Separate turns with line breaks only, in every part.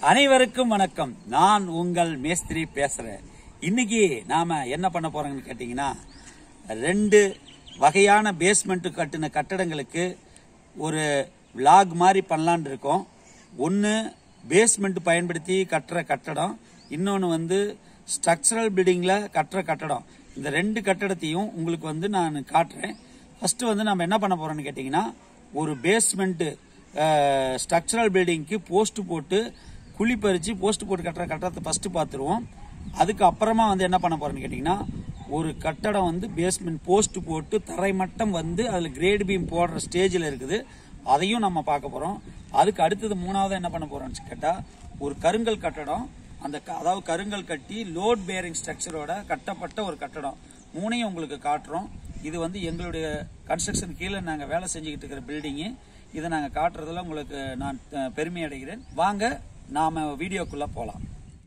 அனைவருக்கும் வணக்கம் நான் உங்கள் மேஸ்திரி பேசுறேன் இன்னைக்கு நாம என்ன பண்ண போறோம்னு கேட்டீங்கன்னா ரெண்டு வகையான பேஸ்மெண்ட் கட்டின கட்டடங்களுக்கு ஒரு vlog மாதிரி பண்ணலான்னு இருக்கோம் ஒன்று பேஸ்மெண்ட் பயன்படுத்தி கட்டுற கட்டடம் இன்னொன்று வந்து ஸ்ட்ரக்சரல் பில்டிங்கில் கட்டுற கட்டடம் இந்த ரெண்டு கட்டடத்தையும் உங்களுக்கு வந்து நான் காட்டுறேன் ஃபர்ஸ்ட் வந்து நம்ம என்ன பண்ண போறோம்னு கேட்டிங்கன்னா ஒரு பேஸ்மெண்ட்டு ஸ்ட்ரக்சரல் பில்டிங்க்கு போஸ்ட் போட்டு குழி பறித்து போஸ்ட் போட்டு கட்டுற கட்டடத்தை ஃபர்ஸ்ட் பார்த்துருவோம் அதுக்கு அப்புறமா வந்து என்ன பண்ண போறோம்னு கேட்டிங்கன்னா ஒரு கட்டடம் வந்து பேஸ்மெண்ட் போஸ்ட் போட்டு தரைமட்டம் வந்து அதில் கிரேட் பீம் போடுற ஸ்டேஜில் இருக்குது அதையும் நம்ம பார்க்க போகிறோம் அதுக்கு அடுத்தது மூணாவது என்ன பண்ண போறோம்னு கேட்டால் ஒரு கருங்கல் கட்டடம் அந்த க- அதாவது கருங்கல் கட்டி லோட் பேரிங் ஸ்ட்ரக்சரோட கட்டப்பட்ட ஒரு கட்டடம் மூணையும் உங்களுக்கு காட்டுறோம் இது வந்து எங்களுடைய கன்ஸ்ட்ரக்ஷன் கீழே நாங்கள் வேலை செஞ்சுக்கிட்டு இருக்கிற பில்டிங்கு இதை நாங்கள் காட்டுறதுல உங்களுக்கு நான் அஹ், பெருமை அடைகிறேன் வாங்க நாம வீடியோக்குள்ள போகலாம்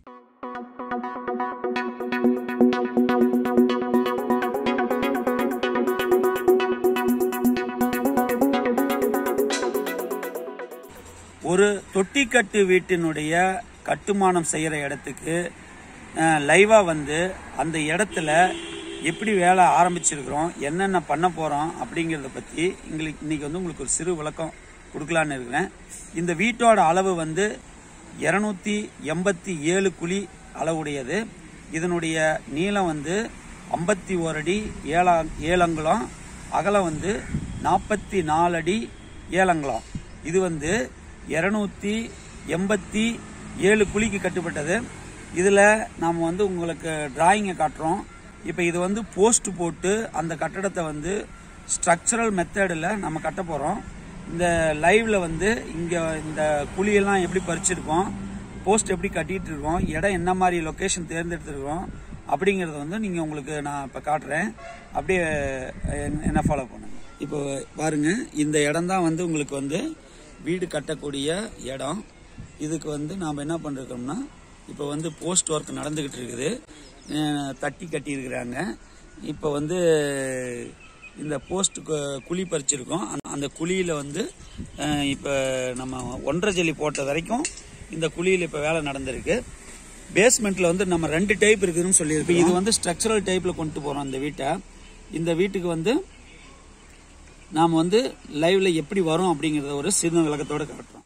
ஒரு தொட்டிக்கட்டு வீட்டினுடைய கட்டுமானம் செய்யற இடத்துக்கு லைவா வந்து அந்த இடத்துல எப்படி வேலை ஆரம்பிச்சிருக்கிறோம் என்னென்ன பண்ண போறோம் அப்படிங்கறத பத்தி எங்களுக்கு இன்னைக்கு வந்து உங்களுக்கு ஒரு சிறு விளக்கம் கொடுக்கலான்னு இருக்கிறேன் இந்த வீட்டோட அளவு வந்து இருநூத்தி எண்பத்தி ஏழு குழி அளவுடையது இதனுடைய நீளம் வந்து ஐம்பத்தி ஒரு அடி ஏழா ஏழங்குளம் அகலம் வந்து நாற்பத்தி நாலு அடி ஏழங்குளம் இது வந்து இருநூத்தி எண்பத்தி ஏழு குழிக்கு கட்டுப்பட்டது இதில் நாம் வந்து உங்களுக்கு டிராயிங்கை காட்டுறோம் இப்போ இது வந்து போஸ்ட் போட்டு அந்த கட்டடத்தை வந்து ஸ்ட்ரக்சரல் மெத்தடில் நம்ம கட்ட போகிறோம் இந்த லைவ்ல வந்து இங்கே இந்த குழியெல்லாம் எப்படி பறிச்சிருக்கோம் போஸ்ட் எப்படி கட்டிட்டு இருக்கோம் இடம் என்ன மாதிரி லொக்கேஷன் தேர்ந்தெடுத்திருக்கோம் அப்படிங்கறத வந்து நீங்க உங்களுக்கு நான் இப்ப காட்டுறேன் அப்படியே என்ன- என்ன ஃபாலோ பண்ணுங்க இப்போ பாருங்க இந்த இடம் தான் வந்து உங்களுக்கு வந்து வீடு கட்டக்கூடிய இடம் இதுக்கு வந்து நாம் என்ன பண்ணிருக்கோம்னா இப்போ வந்து போஸ்ட் ஒர்க் நடந்துகிட்டு இருக்குது அஹ் தட்டி கட்டி இருக்கிறாங்க இப்போ வந்து இந்த போஸ்ட் குழி பறிச்சிருக்கோம் அந்த- அந்த குழியில வந்து அஹ், இப்ப நம்ம ஒன்றரை ஜல்லி போட்ட வரைக்கும் இந்த குழியில இப்ப வேலை நடந்திருக்கு பேஸ்மெண்ட்ல வந்து நம்ம ரெண்டு டைப் இருக்குதுன்னு சொல்லியிருக்கோம் இது வந்து ஸ்ட்ரக்சரல் டைப்ல கொண்டு போறோம் இந்த வீட்டை இந்த வீட்டுக்கு வந்து நாம வந்து லைவ்ல எப்படி வரும் அப்படிங்கறத ஒரு சின்ன விளக்கத்தோட காட்டுறோம்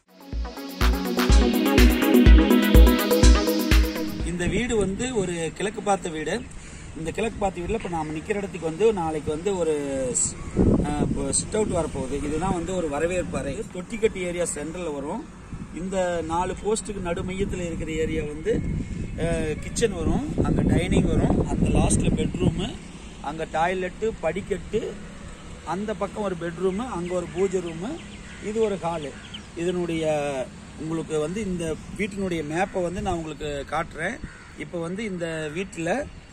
இந்த வீடு வந்து ஒரு கிழக்கு பார்த்த வீடு இந்த கிழக்கு பார்த்த வீட்டில் இப்போ நாம் நிற்கிற இடத்துக்கு வந்து நாளைக்கு வந்து ஒரு சிட் அவுட் வரப்போகுது இதுதான் வந்து ஒரு வரவேற்பு அறை தொட்டிக்கட்டி ஏரியா சென்டரில் வரும் இந்த நாலு போஸ்ட்டுக்கு நடு மையத்தில் இருக்கிற ஏரியா வந்து கிச்சன் வரும் அங்கே டைனிங் வரும் அந்த லாஸ்ட்டில் பெட்ரூமு அங்கே டாய்லெட்டு படிக்கட்டு அந்த பக்கம் ஒரு பெட்ரூமு அங்கே ஒரு பூஜை ரூமு இது ஒரு ஹாலு இதனுடைய உங்களுக்கு வந்து இந்த வீட்டினுடைய மேப்பை வந்து நான் உங்களுக்கு காட்டுறேன் இப்போ வந்து இந்த வீட்டில்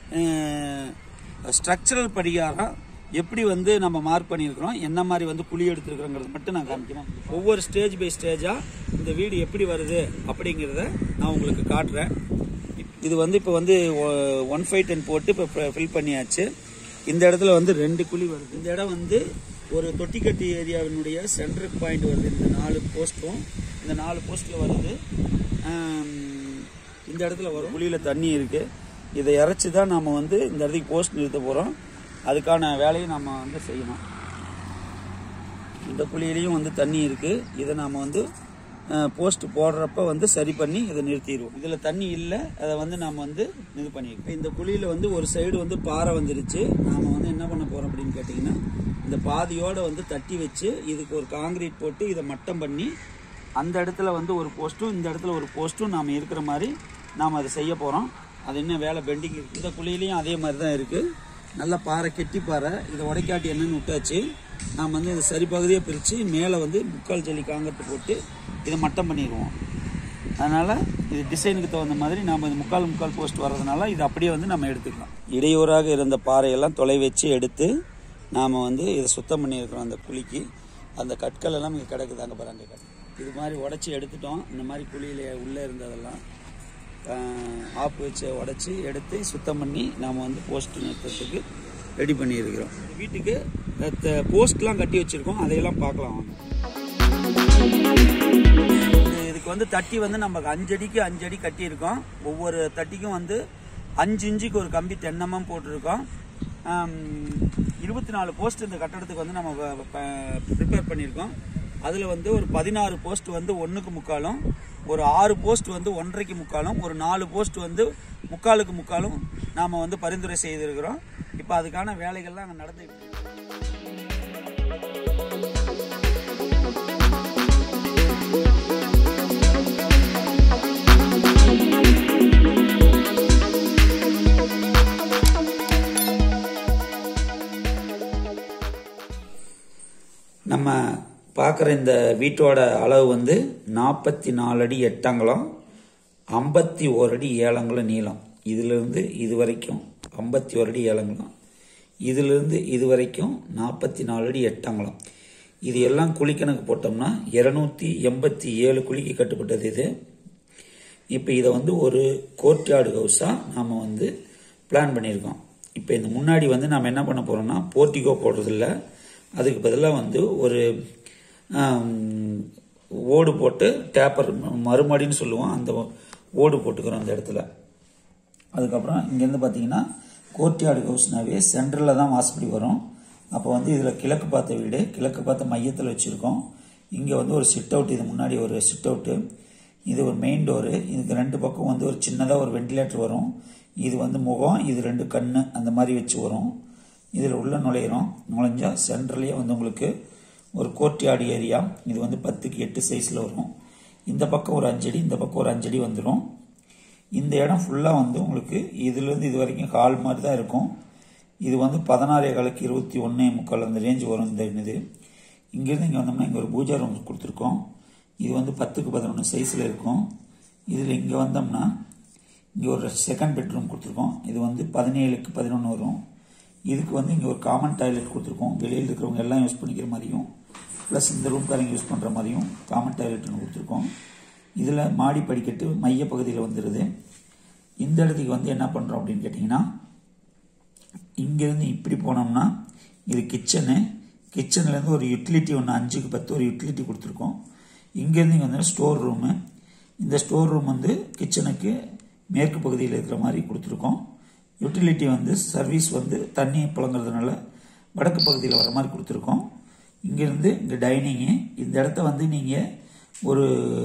ஸ்ட்ரக்சரல் படிகாரம் எப்படி வந்து நம்ம மார்க் பண்ணியிருக்கிறோம் என்ன மாதிரி வந்து குழி எடுத்துருக்கிறோங்கிறது மட்டும் நான் காமிக்கிறேன் ஒவ்வொரு ஸ்டேஜ் பை ஸ்டேஜாக இந்த வீடு எப்படி வருது அப்படிங்கிறத நான் உங்களுக்கு காட்டுறேன் இது வந்து இப்போ வந்து ஒன் ஃபைவ் டென் போட்டு இப்போ ஃபில் பண்ணியாச்சு இந்த இடத்துல வந்து ரெண்டு குழி வருது இந்த இடம் வந்து ஒரு தொட்டிக்கட்டி ஏரியாவினுடைய சென்டர் பாயிண்ட் வருது இந்த நாலு போஸ்ட்டும் இந்த நாலு போஸ்ட்டில் வருது ஆம், இந்த இடத்துல வரும் குழியில் தண்ணி இருக்கு இதை இறச்சி தான் நாம் வந்து இந்த இடத்துக்கு போஸ்ட் நிறுத்த போகிறோம் அதுக்கான வேலையை நம்ம வந்து செய்யணும் இந்த குழியிலையும் வந்து தண்ணி இருக்கு இதை நாம வந்து போஸ்ட் போடுறப்ப வந்து சரி பண்ணி இதை நிறுத்திடுவோம் இதுல தண்ணி இல்லை அதை வந்து நாம வந்து இது பண்ணிருக்கோம் இந்த குழியில வந்து ஒரு சைடு வந்து பாறை வந்துருச்சு நாம வந்து என்ன பண்ண போறோம் அப்படின்னு கேட்டிங்கன்னா இந்த பாதியோட வந்து தட்டி வச்சு இதுக்கு ஒரு காங்கிரீட் போட்டு இதை மட்டம் பண்ணி அந்த இடத்துல வந்து ஒரு போஸ்ட்டும் இந்த இடத்துல ஒரு போஸ்ட்டும் நாம இருக்கிற மாதிரி நாம அதை செய்ய போறோம் அது இன்னும் வேலை பெண்டிங் இருக்கு இந்த குழியிலையும் அதே மாதிரி தான் இருக்கு நல்ல பாறை கெட்டி பாறை இதை உடைக்காட்டி என்னன்னு விட்டாச்சு நாம் வந்து இதை சரி பகுதியாக பிரித்து மேலே வந்து முக்கால் ஜல்லி காங்கிரட்டு போட்டு இதை மட்டம் பண்ணிடுவோம் அதனால் இது டிசைனுக்கு தகுந்த மாதிரி நாம் இது முக்கால் முக்கால் போஸ்ட் வர்றதுனால இது அப்படியே வந்து நம்ம எடுத்துக்கலாம் இடையூறாக இருந்த பாறையெல்லாம் தொலை வச்சு எடுத்து நாம் வந்து இதை சுத்தம் பண்ணியிருக்கிறோம் அந்த குழிக்கு அந்த கற்கள் எல்லாம் இங்கே கிடக்குது அங்கே பாருங்க கட் இது மாதிரி உடச்சி எடுத்துட்டோம் இந்த மாதிரி குழியில உள்ளே இருந்ததெல்லாம் ஆஹ், ஆப்பு வச்சு உடச்சி எடுத்து சுத்தம் பண்ணி நாம் வந்து போஸ்ட் நிறுத்தத்துக்கு ரெடி பண்ணியிருக்கிறோம் வீட்டுக்கு போஸ்ட்லாம் கட்டி வச்சுருக்கோம் அதையெல்லாம் பார்க்கலாம் வாங்க இது- இதுக்கு வந்து தட்டி வந்து நமக்கு அஞ்சடிக்கு அஞ்சடி கட்டியிருக்கோம் ஒவ்வொரு தட்டிக்கும் வந்து அஞ்சு இன்ச்சுக்கு ஒரு கம்பி தென்னமும் போட்டிருக்கோம் இருபத்தி நாலு போஸ்ட் இந்த கட்டடத்துக்கு வந்து நம்ம ப்ரிப்பேர் பண்ணியிருக்கோம் அதில் வந்து ஒரு பதினாறு போஸ்ட் வந்து ஒன்றுக்கு முக்காலும் ஒரு ஆறு போஸ்ட் வந்து ஒன்றரைக்கு முக்காலும் ஒரு நாலு போஸ்ட் வந்து முக்காலுக்கு முக்காலும் நாம் வந்து பரிந்துரை செய்திருக்கிறோம் இப்போ அதுக்கான வேலைகள்லாம் அங்கே நடந்துகிட்டு இருக்கு. நம்ம பார்க்குற இந்த வீட்டோட அளவு வந்து நாற்பத்தி நாலு அடி எட்டங்குளம் ஐம்பத்தி ஓர் அடி ஏழங்குளம் நீளம் இதிலிருந்து இது வரைக்கும் ஐம்பத்தி ஓர் அடி ஏழங்குளம் இதிலிருந்து இது வரைக்கும் நாற்பத்தி நாலு அடி எட்டங்குளம் இது எல்லாம் குழிக்கணக்கு போட்டோம்னா இரநூத்தி எண்பத்தி ஏழு குழிக்கு கட்டுப்பட்டது இது இப்போ இதை வந்து ஒரு கோர்ட்யார்டு ஹவுஸாக நாம் வந்து பிளான் பண்ணியிருக்கோம் இப்போ இந்த முன்னாடி வந்து நாம் என்ன பண்ண போகிறோம்னா போர்ட்டிகோ போடுறதில்ல அதுக்கு பதிலாக வந்து ஒரு ஆம், ஓடு போட்டு டேப்பர் மறுமடின்னு சொல்லுவோம் அந்த ஓடு போட்டுக்கிறோம் அந்த இடத்துல அதுக்கப்புறம் இங்கேருந்து பார்த்தீங்கன்னா கோர்ட்யார்டு ஹவுஸ்னாவே சென்டரில் தான் வாசப்படி வரும் அப்போ வந்து இதில் கிழக்கு பார்த்த வீடு கிழக்கு பார்த்த மையத்தில் வச்சுருக்கோம் இங்கே வந்து ஒரு சிட் அவுட் இது முன்னாடி ஒரு சிட் அவுட்டு இது ஒரு மெயின் டோரு இதுக்கு ரெண்டு பக்கம் வந்து ஒரு சின்னதாக ஒரு வெண்டிலேட்டர் வரும் இது வந்து முகம் இது ரெண்டு கண்ணு அந்த மாதிரி வச்சு வரும் இதில் உள்ள நுழையிறோம் நுழைஞ்சா சென்டர்லேயே வந்து உங்களுக்கு ஒரு கோர்ட்யார்டு ஏரியா இது வந்து பத்துக்கு எட்டு சைஸில் வரும் இந்த பக்கம் ஒரு அஞ்சடி இந்த பக்கம் ஒரு அஞ்சடி வந்துடும் இந்த இடம் ஃபுல்லாக வந்து உங்களுக்கு இதுலேருந்து இது வரைக்கும் ஹால் மாதிரி தான் இருக்கும் இது வந்து பதினாறே காலுக்கு இருபத்தி ஒன்றே முக்கால் அந்த ரேஞ்ச் வரும் இந்த இது இங்கேருந்து இங்கே வந்தோம்னா இங்கே ஒரு பூஜா ரூம் கொடுத்துருக்கோம் இது வந்து பத்துக்கு பதினொன்று சைஸில் இருக்கும் இதில் இங்கே வந்தோம்னா இங்கே ஒரு செகண்ட் பெட்ரூம் கொடுத்துருக்கோம் இது வந்து பதினேழுக்கு பதினொன்று வரும் இதுக்கு வந்து இங்கே ஒரு காமன் டாய்லெட் கொடுத்துருக்கோம் வெளியில் இருக்கிறவங்க எல்லாம் யூஸ் பண்ணிக்கிற மாதிரியும் ப்ளஸ் இந்த ரூம்காரங்க யூஸ் பண்ணுற மாதிரியும் காமன் டாய்லெட் ஒன்று கொடுத்துருக்கோம் இதில் மாடி படிக்கட்டு மைய பகுதியில் வந்துடுது இந்த இடத்துக்கு வந்து என்ன பண்ணுறோம் அப்படின்னு கேட்டிங்கன்னா இங்கேருந்து இப்படி போனோம்னா இது கிச்சனு கிச்சன்லேருந்து ஒரு யூட்டிலிட்டி ஒன்று அஞ்சுக்கு பத்து ஒரு யூட்டிலிட்டி கொடுத்துருக்கோம் இங்கேருந்து இங்கே வந்து ஸ்டோர் ரூமு இந்த ஸ்டோர் ரூம் வந்து கிச்சனுக்கு மேற்கு பகுதியில் இருக்கிற மாதிரி கொடுத்துருக்கோம் யூட்டிலிட்டி வந்து சர்வீஸ் வந்து தண்ணி புழங்குறதுனால வடக்கு பகுதியில் வர மாதிரி கொடுத்துருக்கோம் இங்கேருந்து இந்த டைனிங்கு இந்த இடத்த வந்து நீங்கள் ஒரு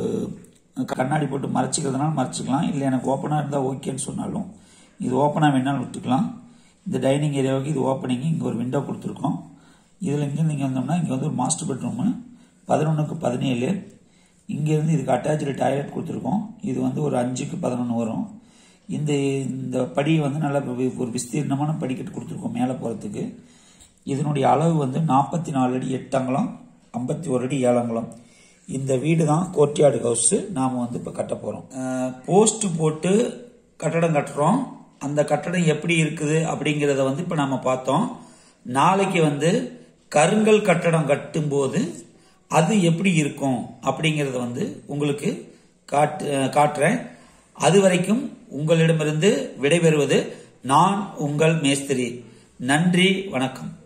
கண்ணாடி போட்டு மறைச்சிக்கிறதுனால மறைச்சிக்கலாம் இல்லை எனக்கு ஓப்பனாக இருந்தால் ஓகேன்னு சொன்னாலும் இது ஓப்பனாக வேணாலும் விட்டுக்கலாம் இந்த டைனிங் ஏரியாவுக்கு இது ஓப்பனிங் இங்கே ஒரு விண்டோ கொடுத்துருக்கோம் இதில் இங்கேருந்து இங்கே வந்தோம்னா இங்கே வந்து ஒரு மாஸ்டர் பெட்ரூமு பதினொன்றுக்கு பதினேழு இங்கேருந்து இதுக்கு அட்டாச்சு டாய்லெட் கொடுத்துருக்கோம் இது வந்து ஒரு அஞ்சுக்கு பதினொன்று வரும் இந்த இந்த படி வந்து நல்ல வி- ஒரு விஸ்தீர்ணமான படிக்கட்டு கொடுத்துருக்கோம் மேலே போகிறதுக்கு இதனுடைய அளவு வந்து நாற்பத்தி நாலு அடி எட்டு அங்குலம் ஐம்பத்தி ஒரு அடி ஏழு அங்குலம் இந்த வீடு தான் கோர்ட்யார்டு ஹவுஸ் நாம் வந்து இப்போ கட்ட போகிறோம் போஸ்ட் போட்டு கட்டடம் கட்டுறோம் அந்த கட்டடம் எப்படி இருக்குது அப்படிங்கிறத வந்து இப்போ நாம பார்த்தோம் நாளைக்கு வந்து கருங்கல் கட்டடம் கட்டும்போது அது எப்படி இருக்கும் அப்படிங்கிறத வந்து உங்களுக்கு காட்டு காட்டுறேன் அது வரைக்கும் உங்களிடமிருந்து விடைபெறுவது நான் உங்கள் மேஸ்திரி நன்றி வணக்கம்